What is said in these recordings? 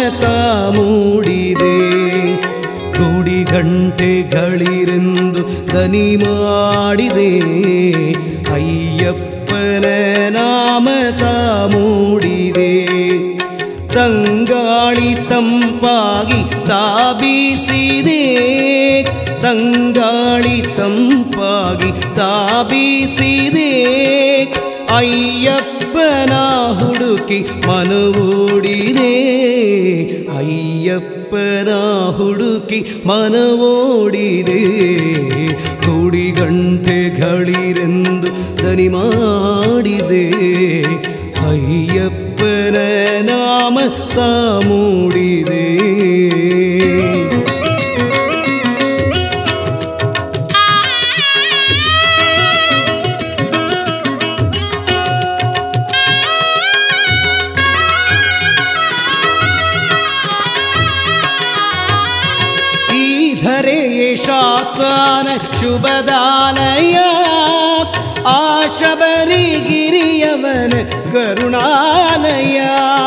ತಾ ಮೂಡಿದೆ ಗುಡಿ ಗಂಟೆಗಳಿರೆಂದು ದನಿ ಮಾಡಿದೆ ಅಯ್ಯಪ್ಪನ ನಾಮ ತಾ ಮೂಡಿದೆ ತಂಗಾಳಿ ತಂಪಾಗಿ ತಾಬೀಸಿದೆ ತಂಗಾಳಿ ತಂಪಾಗಿ ತಾಬೀಸಿದೆ ಅಯ್ಯಪ್ಪನ ಹುಡುಕಿ ಮನವೋಡಿದೆ ಅಯ್ಯಪ್ಪನ ಹುಡುಕಿ ಮನವೋಡಿದೆ ಗುಡಿ ಗಂಟೆಗಳಿರೆಂದು ದನಿ ಮಾಡಿದೆ ಅಯ್ಯಪ್ಪನ ನಾಮ ತಾ ಮೂಡಿದೆ ಈ ಧರೆಯೇ ಶಾಸ್ತ್ರಾನ ಶುಭದಾಲಯ ಆ ಶಬರಿಗಿರಿಯವನ ಕರುಣಾಲಯ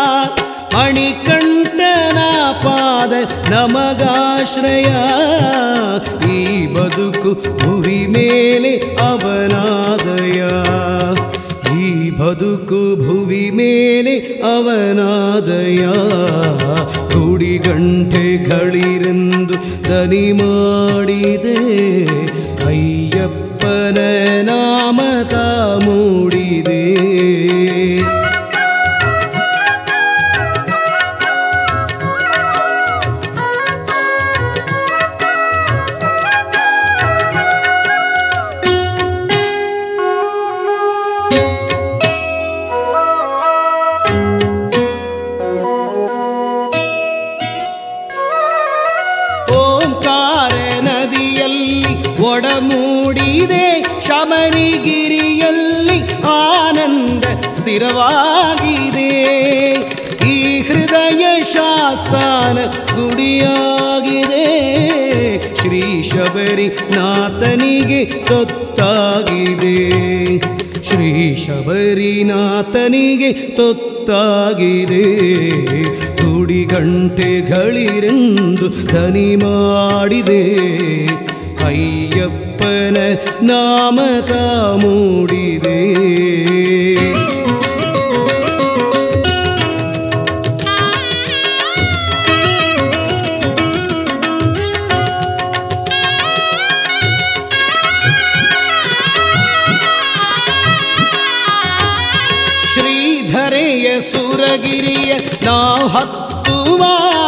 ಮಣಿಕಂಠನ ಪಾದ ನಮಗಾಶ್ರಯ ಈ ಬದುಕು ಭುವಿ ಮೇಲೆ ಅವನಾದಯ ಈ ಬದುಕು ಭುವಿ ಮೇಲೆ ಅವನಾದಯ ಗುಡಿ ಗಂಟೆಗಳಿರೆಂದು ದನಿ ಮಾಡಿದೆ ಅಯ್ಯಪ್ಪನ ನಾಮ ತಾ ಮೂಡಿದೆ ಓಂಕಾರ ನದಿಯಲ್ಲಿ ಒಡಮೂಡಿದೆ ಶಮನಿಗಿರಿಯಲ್ಲಿ ಆನಂದ ಸ್ಥಿರವಾಗಿದೆ ಈ ಹೃದಯ ಶಾಸ್ತಾನ ಗುಡಿಯಾಗಿದೆ ಶ್ರೀ ಶಬರಿ ನಾಥನಿಗೆ ತೊತ್ತಾಗಿದೆ ಶ್ರೀ ಶಬರಿನಾಥನಿಗೆ ತೊತ್ತಾಗಿದೆ ಗುಡಿ ಗಂಟೆಗಳಿರೆಂದು ದನಿ ಮಾಡಿದೆ ಅಯ್ಯಪ್ಪನ ನಾಮ ತಾ ಮೂಡಿದೆ ಶ್ರೀಧರೆಯ ಸುರಗಿರಿಯ ನಾವು ಹತ್ತುವ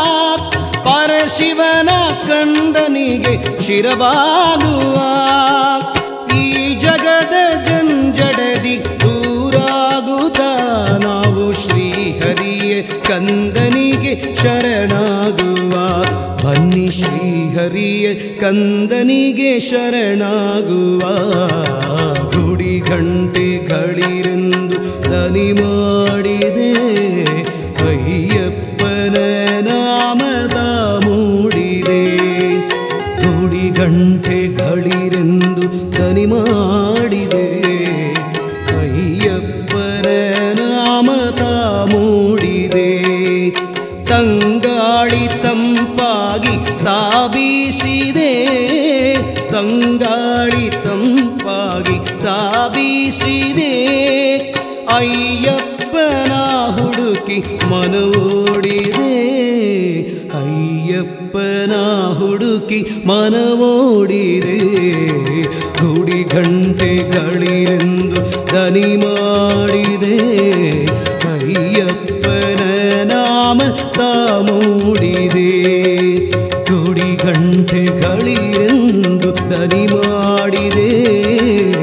ಪರಶಿವನ ಕಂದನಿಗೆ ಶಿರಬಾಗುವ ಈ ಜಗದ ಜಂಜಡದಿ ದೂರಾಗುತ್ತ ನಾವು ಶ್ರೀಹರಿಯ ಕಂದನಿಗೆ ಶರಣಾಗುವ ಬನ್ನಿ ಶ್ರೀಹರಿಯ ಕಂದನಿಗೆ ಶರಣಾಗುವ ಗುಡಿ ಗಂಟೆಗಳಿರೆಂದು ದನಿ ಮಾಡಿದೆ ಅಯ್ಯಪ್ಪನ ನಾಮದ ಮೂಡಿದೆ ಗುಡಿ ಗಂಟೆಗಳಿರೆಂದು ದನಿ ಮಾಡಿದೆ ಅಯ್ಯಪ್ಪನ ನಾಮದ ಮೂಡಿದೆ ತಂಗಾಳಿ ತಂಪಾಗಿ ತಾಬೀಸಿದೆ ತಂಗಾಳಿ ತಂಪಾಗಿ ತಾಬೀಸಿದೆ ಅಯ್ಯಪ್ಪನ ಹುಡುಕಿ ಮನವೋಡಿದೆ ಅಯ್ಯಪ್ಪನ ಹುಡುಕಿ ಮನವೋಡಿದೆ ಗುಡಿ ಗಂಟೆಗಳಿರೆಂದು ದನಿ ಮಾಡಿದೆ ಅಯ್ಯಪ್ಪನ ನಾಮ ತಾ ಮೂಡಿದೆ ಗುಡಿ ಗಂಟೆಗಳಿರೆಂದು ದನಿ ಮಾಡಿದೆ